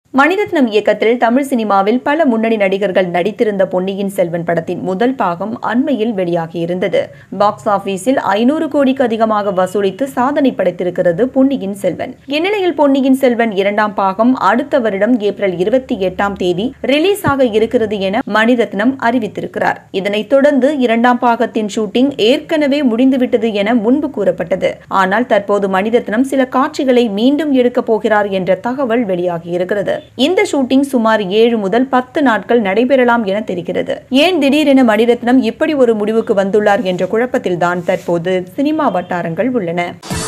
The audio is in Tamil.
மணிரத்னம் இயக்கத்தில் தமிழ் சினிமாவில் பல முன்னணி நடிகர்கள் நடித்திருந்த பொன்னியின் செல்வன் படத்தின் முதல் பாகம் அண்மையில் வெளியாகியிருந்தது பாக்ஸ் ஆபீஸில் ஐநூறு கோடிக்கு அதிகமாக வசூலித்து சாதனை படைத்திருக்கிறது பொன்னியின் செல்வன் இந்நிலையில் பொன்னியின் செல்வன் இரண்டாம் பாகம் அடுத்த வருடம் ஏப்ரல் இருபத்தி எட்டாம் தேதி ரிலீஸ் ஆக இருக்கிறது என மணிரத்னம் அறிவித்திருக்கிறார் இதனைத் தொடர்ந்து இரண்டாம் பாகத்தின் ஷூட்டிங் ஏற்கனவே முடிந்துவிட்டது என முன்பு கூறப்பட்டது ஆனால் தற்போது மணிரத்னம் சில காட்சிகளை மீண்டும் எடுக்கப் போகிறார் என்ற தகவல் வெளியாகியிருக்கிறது இந்த ஷூட்டிங் சுமார் ஏழு முதல் பத்து நாட்கள் நடைபெறலாம் என தெரிகிறது ஏன் திடீரென மணிரத்னம் இப்படி ஒரு முடிவுக்கு வந்துள்ளார் என்ற குழப்பத்தில்தான் தற்போது சினிமா வட்டாரங்கள் உள்ளன